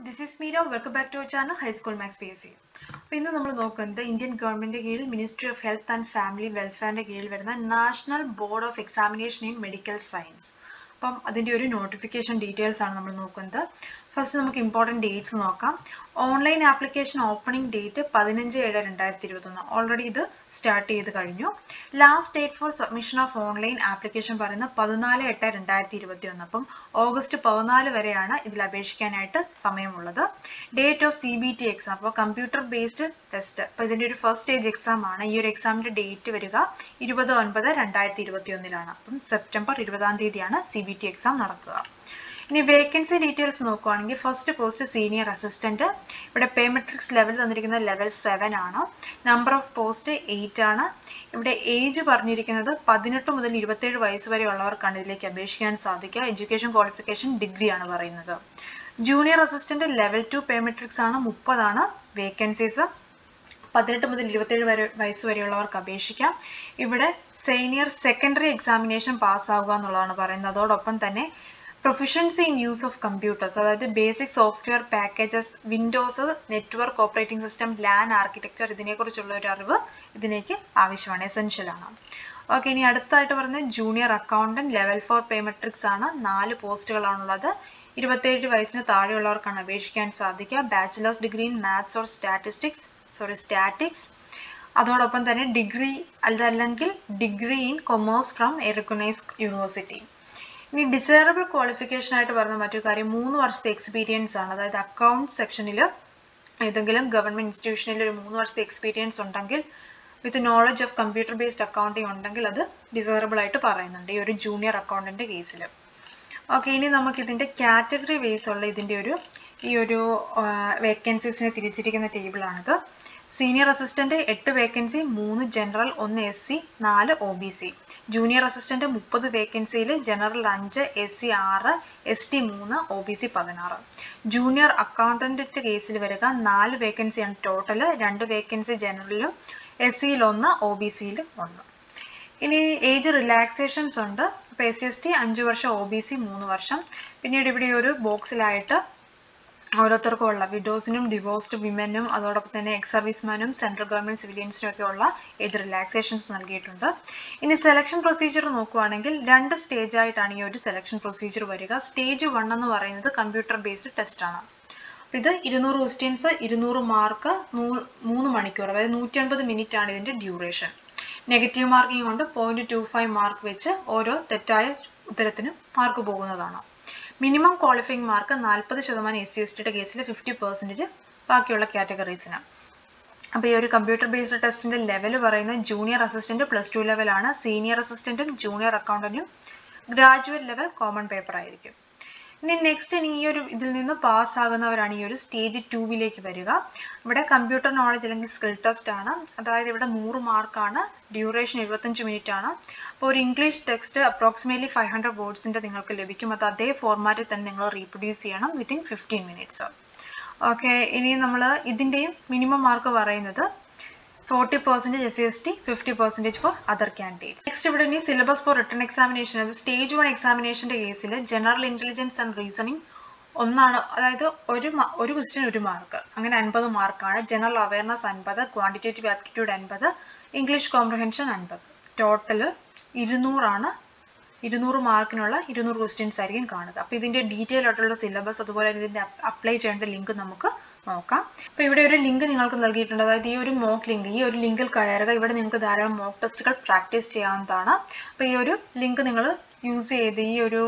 this is Meera welcome back to channel high school maths P S C അപ്പോൾ ഇന്ന് നമ്മൾ നോക്കുന്നത് ഇന്ത്യൻ ഗവൺമെൻറ് കീഴിൽ ministry of health and family വെൽഫെയറിൻ്റെ കീഴിൽ വരുന്ന national board of examination in medical science അപ്പം അതിൻ്റെ ഒരു നോട്ടിഫിക്കേഷൻ ഡീറ്റെയിൽസ് ആണ് നമ്മൾ നോക്കുന്നത് ഫസ്റ്റ് നമുക്ക് ഇമ്പോർട്ടൻറ്റ് ഡേറ്റ്സ് നോക്കാം ഓൺലൈൻ ആപ്ലിക്കേഷൻ ഓപ്പണിംഗ് ഡേറ്റ് പതിനഞ്ച് ഏഴ് രണ്ടായിരത്തി ഇരുപത്തൊന്ന് ഓൾറെഡി ഇത് സ്റ്റാർട്ട് ചെയ്ത് കഴിഞ്ഞു last date for submission of online application പറയുന്നത് പതിനാല് എട്ട് രണ്ടായിരത്തി ഇരുപത്തി ഒന്ന് അപ്പം ഓഗസ്റ്റ് പതിനാല് വരെയാണ് ഇതിൽ അപേക്ഷിക്കാനായിട്ട് സമയമുള്ളത് date of C B T exam അപ്പോൾ കമ്പ്യൂട്ടർ ബേസ്ഡ് ടെസ്റ്റ് അപ്പോൾ ഇതിൻ്റെ ഒരു ഫസ്റ്റ് സ്റ്റേജ് എക്സാം ആണ് ഈ ഒരു എക്സാമിൻ്റെ ഡേറ്റ് വരിക ഇരുപത് ഒൻപത് രണ്ടായിരത്തി ഇരുപത്തി ഒന്നിലാണ് അപ്പം സെപ്റ്റംബർ ഇരുപതാം തീയതിയാണ് സി ബി ടി എക്സാം നടക്കുക ഇനി വേക്കൻസി ഡീറ്റെയിൽസ് നോക്കുവാണെങ്കിൽ ഫസ്റ്റ് പോസ്റ്റ് സീനിയർ അസിസ്റ്റന്റ് ഇവിടെ പേ മെട്രിക്സ് ലെവൽ തന്നിരിക്കുന്നത് ലെവൽ സെവൻ ആണ് നമ്പർ ഓഫ് പോസ്റ്റ് എയ്റ്റ് ആണ് ഇവിടെ ഏജ് പറഞ്ഞിരിക്കുന്നത് പതിനെട്ട് മുതൽ ഇരുപത്തേഴ് വയസ്സ് വരെ ഉള്ളവർക്കാണ് ഇതിലേക്ക് അപേക്ഷിക്കാൻ സാധിക്കുക എഡ്യൂക്കേഷൻ ക്വാളിഫിക്കേഷൻ ഡിഗ്രി ആണ് പറയുന്നത് junior assistant level two pay matrix ആണ് മുപ്പതാണ് വേക്കൻസീസ് പതിനെട്ട് മുതൽ ഇരുപത്തേഴ് വരെ വയസ്സ് വരെയുള്ളവർക്ക് അപേക്ഷിക്കാം ഇവിടെ സീനിയർ സെക്കൻഡറി എക്സാമിനേഷൻ പാസ്സാവുക എന്നുള്ളതാണ് പറയുന്നത് അതോടൊപ്പം തന്നെ proficiency in use of computers അതായത് basic software packages Windows network operating system LAN architecture ഇതിനെക്കുറിച്ചുള്ള ഒരു അറിവ് ഇതിലേക്ക് ആവശ്യമാണ് എസെൻഷ്യൽ ആണ് ഓക്കെ ഇനി അടുത്തായിട്ട് പറയുന്നത് junior accountant level four pay matrix ആണ് നാല് പോസ്റ്റുകളാണുള്ളത് ഇരുപത്തേഴ് വയസ്സിന് താഴെയുള്ളവർക്കാണ് അപേക്ഷിക്കാൻ സാധിക്കുക bachelor's degree in maths or statistics sorry statics അതോടൊപ്പം തന്നെ ഡിഗ്രി അതല്ലെങ്കിൽ degree in commerce from a recognised university ഇനി ഡിസൈറബിൾ ക്വാളിഫിക്കേഷൻ ആയിട്ട് പറഞ്ഞ മറ്റൊരു കാര്യം മൂന്ന് വർഷത്തെ എക്സ്പീരിയൻസ് ആണ് അതായത് അക്കൗണ്ട് സെക്ഷനിൽ ഏതെങ്കിലും ഗവൺമെന്റ് ഇൻസ്റ്റിറ്റ്യൂഷനിൽ ഒരു മൂന്ന് വർഷത്തെ എക്സ്പീരിയൻസ് ഉണ്ടെങ്കിൽ with knowledge of computer based accounting ഉണ്ടെങ്കിൽ അത് ഡിസൈറബിൾ ആയിട്ട് പറയുന്നുണ്ട് ഈ ഒരു ജൂനിയർ അക്കൗണ്ടിന്റെ കേസിൽ ഓക്കെ ഇനി നമുക്ക് ഇതിന്റെ കാറ്റഗറി ബേസ് ഉള്ള ഇതിന്റെ ഒരു ഈ ഒരു വേക്കൻസീസിനെ തിരിച്ചിരിക്കുന്ന ടേബിളാണിത് സീനിയർ അസിസ്റ്റന്റ് എട്ട് വേക്കൻസി മൂന്ന് ജനറൽ ഒന്ന് എസ് സി നാല് O B C junior assistant മുപ്പത് വേക്കൻസിയിൽ ജനറൽ അഞ്ച് എസ് സി ആറ് എസ് ടി മൂന്ന് ഒ ബി സി പതിനാറ് ജൂനിയർ അക്കൗണ്ടന്റ് കേസിൽ വരിക നാല് വേക്കൻസിയാണ് ടോട്ടൽ രണ്ട് വേക്കൻസി ജനറലിലും എസ് സിയിൽ ഒന്ന് ഒ ബി സിയിൽ ഒന്ന് ഇനി ഏജ് റിലാക്സേഷൻസ് ഉണ്ട് അപ്പോൾ എസ് സി എസ് ടി അഞ്ച് വർഷം ഒ ബി സി മൂന്ന് വർഷം പിന്നീട് ഇവിടെ ഒരു ബോക്സിലായിട്ട് ഓരോരുത്തർക്കും ഉള്ള വിഡോസിനും ഡിവോഴ്സ്ഡ് വിമനും അതോടൊപ്പം തന്നെ എക്സ് സർവീസ്മാനും സെൻട്രൽ ഗവൺമെന്റ് സിവിലിയൻസിനും ഒക്കെ ഉള്ള ഏജ് റിലാക്സേഷൻസ് നൽകിയിട്ടുണ്ട് ഇനി സെലക്ഷൻ പ്രൊസീജിയർ നോക്കുവാണെങ്കിൽ രണ്ട് സ്റ്റേജ് ആയിട്ടാണ് ഈ ഒരു സെലക്ഷൻ പ്രൊസീജിയർ വരിക സ്റ്റേജ് വൺ എന്ന് പറയുന്നത് കമ്പ്യൂട്ടർ ബേസ്ഡ് ടെസ്റ്റ് ആണ് ഇത് ഇരുന്നൂറ് ക്വസ്റ്റ്യൻസ് ഇരുന്നൂറ് മാർക്ക് മൂന്ന് മണിക്കൂർ അതായത് നൂറ്റി അൻപത് മിനിറ്റ് ആണ് ഇതിന്റെ ഡ്യൂറേഷൻ നെഗറ്റീവ് മാർക്കിംഗ് കൊണ്ട് പോയിന്റ് ടു ഫൈവ് മാർക്ക് വെച്ച് ഓരോ തെറ്റായ ഉത്തരത്തിനും മാർക്ക് പോകുന്നതാണ് മിനിമം ക്വാളിഫയിങ് മാർക്ക് നാൽപ്പത് ശതമാനം എസ് സി എസ് ടിയുടെ കേസിൽ ഫിഫ്റ്റി പെർസെൻറ്റേജ് ബാക്കിയുള്ള കാറ്റഗറീസിന് അപ്പോൾ ഈ ഒരു കമ്പ്യൂട്ടർ ബേസ്ഡ് ടെസ്റ്റിന്റെ ലെവൽ പറയുന്നത് ജൂനിയർ അസിസ്റ്റന്റ് പ്ലസ് ടു ലെവലാണ് സീനിയർ അസിസ്റ്റന്റും ജൂനിയർ അക്കൗണ്ടന്റും ഗ്രാജുവേറ്റ് ലെവൽ കോമൺ പേപ്പർ ആയിരിക്കും ഇനി നെക്സ്റ്റ് ഇനി ഈ ഒരു ഇതിൽ നിന്ന് പാസ്സാകുന്നവരാണ് ഈ ഒരു സ്റ്റേജ് ടൂവിലേക്ക് വരിക ഇവിടെ കമ്പ്യൂട്ടർ നോളജ് അല്ലെങ്കിൽ സ്കിൽ ടെസ്റ്റ് ആണ് അതായത് ഇവിടെ നൂറ് മാർക്കാണ് ഡ്യൂറേഷൻ എഴുപത്തഞ്ച് മിനിറ്റ് ആണ് അപ്പോൾ ഒരു English text approximately five hundred വേർഡ്സിൻ്റെ നിങ്ങൾക്ക് ലഭിക്കും അത് അതേ ഫോർമാറ്റിൽ തന്നെ നിങ്ങൾ റീപ്രൊഡ്യൂസ് ചെയ്യണം വിത്തിൻ ഫിഫ്റ്റീൻ മിനിറ്റ്സ് ഓക്കെ ഇനി നമ്മൾ ഇതിൻ്റെയും മിനിമം മാർക്ക് പറയുന്നത് forty percentage S C S T fifty percentage for other candidates next ഇവിടെ ഇനി സിലബസ് ഫോർ റിട്ടേൺ എക്സാമിനേഷൻ അത് സ്റ്റേജ് വൺ എക്സാമിനേഷൻ്റെ കേസിൽ ജനറൽ ഇൻ്റലിജൻസ് ആൻഡ് റീസണിങ് ഒന്നാണ് അതായത് ഒരു ഒരു ക്വസ്റ്റ്യൻ ഒരു മാർക്ക് അങ്ങനെ അൻപത് മാർക്കാണ് ജനറൽ അവയർനെസ് അൻപത് ക്വാണ്ടിറ്റേറ്റീവ് ആപ്റ്റിറ്റ്യൂഡ് അൻപത് ഇംഗ്ലീഷ് കോംപ്രഹെൻഷൻ അൻപത് ടോട്ടൽ ഇരുന്നൂറാണ് ഇരുന്നൂറ് മാർക്കിനുള്ള ഇരുന്നൂറ് ക്വസ്റ്റ്യൻസ് ആയിരിക്കും കാണുക അപ്പോൾ ഇതിൻ്റെ ഡീറ്റെയിൽ ആയിട്ടുള്ള സിലബസ് അതുപോലെ ഇതിൻ്റെ അപ്ലൈ ചെയ്യേണ്ട ലിങ്ക് നമുക്ക് നോക്കാം അപ്പോൾ ഇവിടെ ഒരു ലിങ്ക് നിങ്ങൾക്ക് നൽകിയിട്ടുണ്ട് അതായത് ഈ ഒരു മോക്ക് ലിങ്ക് ഈ ഒരു ലിങ്കിൽ കയറുക ഇവിടെ നിങ്ങൾക്ക് ധാരാളം മോക്ക് ടെസ്റ്റുകൾ പ്രാക്ടീസ് ചെയ്യാവുന്നതാണ് അപ്പോൾ ഈ ഒരു ലിങ്ക് നിങ്ങൾ യൂസ് ചെയ്ത് ഈ ഒരു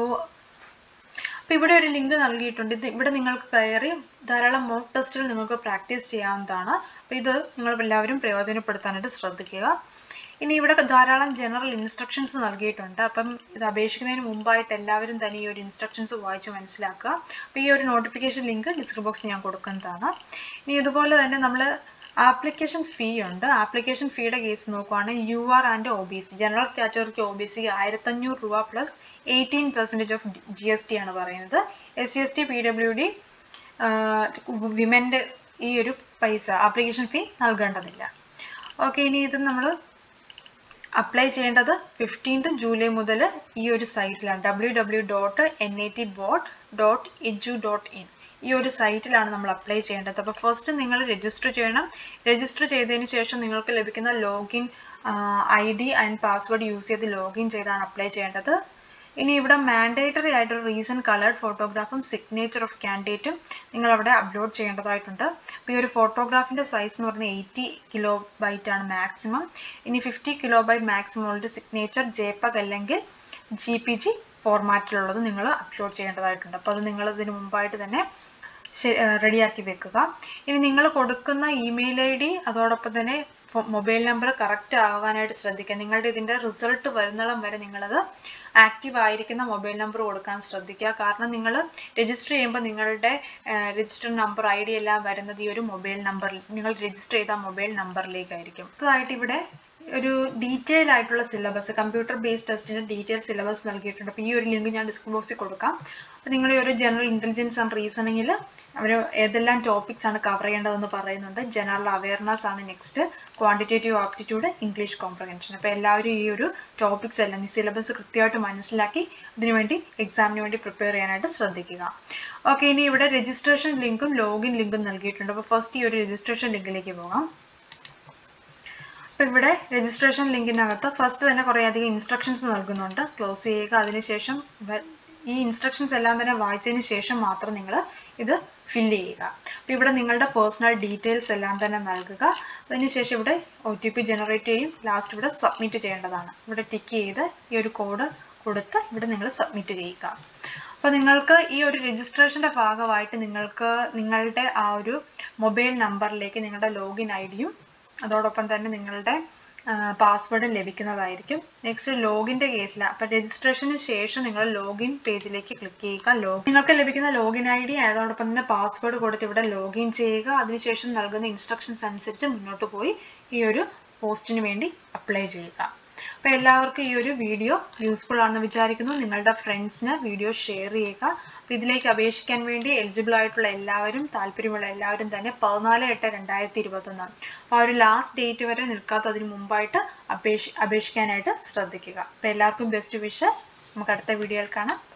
അപ്പോൾ ഇവിടെ ഒരു ലിങ്ക് നൽകിയിട്ടുണ്ട് ഇത് ഇവിടെ നിങ്ങൾക്ക് കയറി ധാരാളം മോക്ക് ടെസ്റ്റുകൾ നിങ്ങൾക്ക് പ്രാക്ടീസ് ചെയ്യാവുന്നതാണ് അപ്പോൾ ഇത് നിങ്ങൾ എല്ലാവരും പ്രയോജനപ്പെടുത്താനായിട്ട് ശ്രദ്ധിക്കുക ഇനി ഇവിടെ ധാരാളം ജനറൽ ഇൻസ്ട്രക്ഷൻസ് നൽകിയിട്ടുണ്ട് അപ്പം ഇത് അപേക്ഷിക്കുന്നതിന് മുമ്പായിട്ട് എല്ലാവരും തന്നെ ഈ ഒരു ഇൻസ്ട്രക്ഷൻസ് വായിച്ച് മനസ്സിലാക്കുക അപ്പോൾ ഈ ഒരു നോട്ടിഫിക്കേഷൻ ലിങ്ക് ഡിസ്ക്രിപ്ഷൻ ബോക്സിൽ ഞാൻ കൊടുക്കുന്നതാണ് ഇനി ഇതുപോലെ തന്നെ നമ്മൾ ആപ്ലിക്കേഷൻ ഫീ ഉണ്ട് ആപ്ലിക്കേഷൻ ഫീയുടെ കേസ് നോക്കുവാണെങ്കിൽ U R and O B C general കാറ്റഗറിക്ക് ഒ ബി സി ആയിരത്തഞ്ഞൂറ് രൂപ plus eighteen percentage of G S T ആണ് പറയുന്നത് S C S T P W D വിമൻ്റെ ഈ ഒരു പൈസ ആപ്ലിക്കേഷൻ ഫീ നൽകേണ്ടതില്ല ഓക്കെ ഇനി ഇത് നമ്മൾ അപ്ലൈ ചെയ്യേണ്ടത് ഫിഫ്റ്റീൻത്ത് ജൂലൈ മുതൽ ഈ ഒരു സൈറ്റിലാണ് W W dot N I T bot dot edu dot in ഈ ഒരു സൈറ്റിലാണ് നമ്മൾ അപ്ലൈ ചെയ്യേണ്ടത് അപ്പോൾ ഫസ്റ്റ് നിങ്ങൾ രജിസ്റ്റർ ചെയ്യണം രജിസ്റ്റർ ചെയ്തതിന് ശേഷം നിങ്ങൾക്ക് ലഭിക്കുന്ന login I D and password use ചെയ്ത് ലോഗിൻ ചെയ്താണ് അപ്ലൈ ചെയ്യേണ്ടത് ഇനി ഇവിടെ മാൻഡേറ്ററി ആയിട്ടൊരു റീസെൻറ്റ് കളേർഡ് ഫോട്ടോഗ്രാഫും സിഗ്നേച്ചർ ഓഫ് കാൻഡിഡേറ്റും നിങ്ങൾ അവിടെ അപ്ലോഡ് ചെയ്യേണ്ടതായിട്ടുണ്ട് അപ്പോൾ ഈ ഒരു ഫോട്ടോഗ്രാഫിൻ്റെ സൈസ് എന്ന് പറഞ്ഞാൽ എയ്റ്റി കിലോ ബൈറ്റ് ആണ് മാക്സിമം ഇനി ഫിഫ്റ്റി കിലോ ബൈറ്റ് മാക്സിമം ഉള്ള സിഗ്നേച്ചർ ജേപ്പക് അല്ലെങ്കിൽ ജി പി ജി ഫോർമാറ്റിലുള്ളത് നിങ്ങൾ അപ്ലോഡ് ചെയ്യേണ്ടതായിട്ടുണ്ട് അപ്പോൾ അത് നിങ്ങൾ ഇതിന് മുമ്പായിട്ട് തന്നെ റെഡിയാക്കി വെക്കുക ഇനി നിങ്ങൾ കൊടുക്കുന്ന ഇമെയിൽ ഐ ഡി അതോടൊപ്പം തന്നെ മൊബൈൽ നമ്പർ കറക്റ്റ് ആകാനായിട്ട് ശ്രദ്ധിക്കുക നിങ്ങളുടെ ഇതിൻ്റെ റിസൾട്ട് വരുന്നിടം വരെ നിങ്ങളത് ആക്റ്റീവ് ആയിരിക്കുന്ന മൊബൈൽ നമ്പർ കൊടുക്കാൻ ശ്രദ്ധിക്കുക കാരണം നിങ്ങൾ രജിസ്റ്റർ ചെയ്യുമ്പോൾ നിങ്ങളുടെ രജിസ്റ്റർ നമ്പർ ഐ ഡി എല്ലാം വരുന്നത് ഈ ഒരു മൊബൈൽ നമ്പറിൽ നിങ്ങൾ രജിസ്റ്റർ ചെയ്ത മൊബൈൽ നമ്പറിലേക്കായിരിക്കും അതായിട്ട് ഇവിടെ ഒരു ഡീറ്റെയിൽ ആയിട്ടുള്ള സിലബസ് കമ്പ്യൂട്ടർ ബേസ്ഡ് ടെസ്റ്റിൻ്റെ ഡീറ്റെയിൽ സിലബസ് നൽകിയിട്ടുണ്ട് അപ്പോൾ ഈ ഒരു ലിങ്ക് ഞാൻ ഡിസ്ക്രിപ്ഷൻ ബോക്സിൽ കൊടുക്കാം അപ്പോൾ നിങ്ങൾ ഈ ഒരു ജനറൽ ഇൻ്റലിജൻസ് ആൻഡ് റീസണിങ്ങിൽ അവർ ഏതെല്ലാം ടോപ്പിക്സ് ആണ് കവർ ചെയ്യേണ്ടതെന്ന് പറയുന്നുണ്ട് ജനറൽ അവയർനെസ് ആണ് next quantitative aptitude English comprehension അപ്പോൾ എല്ലാവരും ഈ ഒരു ടോപ്പിക്സ് എല്ലാം ഈ സിലബസ് കൃത്യമായിട്ട് മനസ്സിലാക്കി ഇതിനുവേണ്ടി എക്സാമിന് വേണ്ടി പ്രിപ്പയർ ചെയ്യാനായിട്ട് ശ്രദ്ധിക്കുക ഓക്കെ ഇനി ഇവിടെ രജിസ്ട്രേഷൻ ലിങ്കും ലോഗിൻ ലിങ്കും നൽകിയിട്ടുണ്ട് അപ്പോൾ ഫസ്റ്റ് ഈ ഒരു രജിസ്ട്രേഷൻ ലിങ്കിലേക്ക് പോകാം അപ്പോൾ ഇവിടെ രജിസ്ട്രേഷൻ ലിങ്കിനകത്ത് ഫസ്റ്റ് തന്നെ കുറേ അധികം ഇൻസ്ട്രക്ഷൻസ് നൽകുന്നുണ്ട് ക്ലോസ് ചെയ്യുക അതിനുശേഷം ഈ ഇൻസ്ട്രക്ഷൻസ് എല്ലാം തന്നെ വായിച്ചതിന് ശേഷം മാത്രം നിങ്ങൾ ഇത് ഫില്ല് ചെയ്യുക അപ്പോൾ ഇവിടെ നിങ്ങളുടെ പേഴ്സണൽ ഡീറ്റെയിൽസ് എല്ലാം തന്നെ നൽകുക അതിനുശേഷം ഇവിടെ ഒ ടി പി ജനറേറ്റ് ചെയ്യും ലാസ്റ്റ് ഇവിടെ സബ്മിറ്റ് ചെയ്യേണ്ടതാണ് ഇവിടെ ടിക്ക് ചെയ്ത് ഈ ഒരു കോഡ് കൊടുത്ത് ഇവിടെ നിങ്ങൾ സബ്മിറ്റ് ചെയ്യുക അപ്പോൾ നിങ്ങൾക്ക് ഈ ഒരു രജിസ്ട്രേഷൻ്റെ ഭാഗമായിട്ട് നിങ്ങൾക്ക് നിങ്ങളുടെ ആ ഒരു മൊബൈൽ നമ്പറിലേക്ക് നിങ്ങളുടെ ലോഗിൻ ഐ ഡിയും അതോടൊപ്പം തന്നെ നിങ്ങളുടെ പാസ്വേഡും ലഭിക്കുന്നതായിരിക്കും നെക്സ്റ്റ് ലോഗിൻ്റെ കേസിൽ അപ്പം രജിസ്ട്രേഷന് ശേഷം നിങ്ങൾ ലോഗിൻ പേജിലേക്ക് ക്ലിക്ക് ചെയ്യുക ലോഗ് നിങ്ങൾക്ക് ലഭിക്കുന്ന ലോഗിൻ ഐ ഡി അതോടൊപ്പം തന്നെ പാസ്വേഡ് കൊടുത്ത് ഇവിടെ ലോഗിൻ ചെയ്യുക അതിനുശേഷം നൽകുന്ന ഇൻസ്ട്രക്ഷൻസ് അനുസരിച്ച് മുന്നോട്ട് പോയി ഈ ഒരു പോസ്റ്റിന് വേണ്ടി അപ്ലൈ ചെയ്യുക അപ്പോൾ എല്ലാവർക്കും ഈ ഒരു വീഡിയോ യൂസ്ഫുൾ ആണെന്ന് വിചാരിക്കുന്നു നിങ്ങളുടെ ഫ്രണ്ട്സിന് വീഡിയോ ഷെയർ ചെയ്യുക അപ്പോൾ ഇതിലേക്ക് അപേക്ഷിക്കാൻ വേണ്ടി എലിജിബിൾ ആയിട്ടുള്ള എല്ലാവരും താല്പര്യമുള്ള എല്ലാവരും തന്നെ പതിനാല് എട്ട് രണ്ടായിരത്തി ഇരുപത്തൊന്ന് അപ്പോൾ ആ ഒരു ലാസ്റ്റ് ഡേറ്റ് വരെ നിൽക്കാത്തതിന് മുമ്പായിട്ട് അപേക്ഷ അപേക്ഷിക്കാനായിട്ട് ശ്രദ്ധിക്കുക അപ്പോൾ എല്ലാവർക്കും ബെസ്റ്റ് വിഷസ് നമുക്ക് അടുത്ത വീഡിയോയിൽ കാണാം